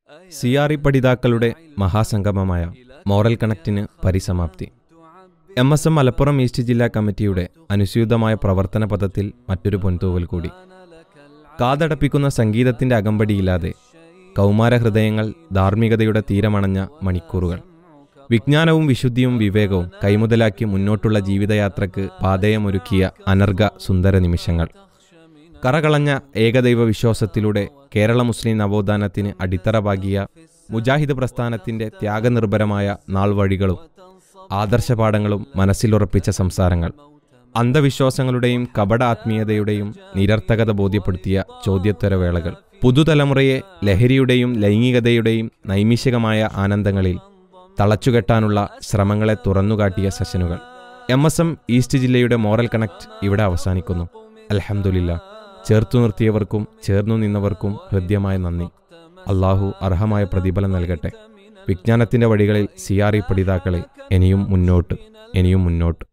C R E പഠിതാക്കളുടെ മഹാസംഗമമായ moral കണക്റ്റിന് പരിസമാപ്തി M S M Malappuram east ജില്ലാ കമ്മിറ്റിയുടെ അനുസ്യൂതമായ പ്രവർത്തന പദത്തിൽ മറ്റൊരു പൊൻതൂവൽ കൂടി കാതടപ്പിക്കുന്ന സംഗീതത്തിന്റെ അകമ്പടിയില്ലാതെ കൗമാര ഹൃദയങ്ങൾ ധാർമ്മികതയുടെ തീരമണഞ്ഞ മണിക്കൂറുകൾ വിജ്ഞാനവും വിശുദ്ധിയും വിവേകവും കൈമുതലാക്കി മുന്നോട്ടുള്ള ജീവിതയാത്രയ്ക്ക് പാതയമൊരുക്കിയ അനർഘ സുന്ദര നിമിഷങ്ങൾ കറകളഞ്ഞ ഏകദൈവ വിശ്വാസത്തിലൂടെ കേരള മുസ്ലിം നവോത്ഥാനത്തിന് അടിത്തറ പാകിയ മുജാഹിദ് പ്രസ്ഥാനത്തിന്റെ ത്യാഗനിർഭരമായ നാൾവഴികളും ആദർശപാഠങ്ങളും മനസ്സിലുറപ്പിച്ച സംസാരങ്ങൾ അന്ധവിശ്വാസങ്ങളുടെയും കപട ആത്മീയതയുടെയും നിരർത്ഥകത ബോധ്യപ്പെടുത്തിയ ചോദ്യോത്തരവേളകൾ പുതുതലമുറയെ ലഹരിയുടെയും ലൈംഗികതയുടെയും നൈമിഷികമായ ആനന്ദങ്ങളിൽ തളച്ചുകെട്ടാനുള്ള ശ്രമങ്ങളെ തുറന്നുകാട്ടിയ സെഷനുകൾ എം എസ് എം ഈസ്റ്റ് ജില്ലയുടെ മോറൽ കണക്ട് ഇവിടെ അവസാനിക്കുന്നു അൽഹംദുലില്ല ചേർത്തു നിർത്തിയവർക്കും ചേർന്നു നിന്നവർക്കും ഹൃദ്യമായ നന്ദി അള്ളാഹു അർഹമായ പ്രതിഫലം നൽകട്ടെ വിജ്ഞാനത്തിന്റെ വഴികളിൽ സിയാറി പഠിതാക്കളെ ഇനിയും മുന്നോട്ട് ഇനിയും മുന്നോട്ട്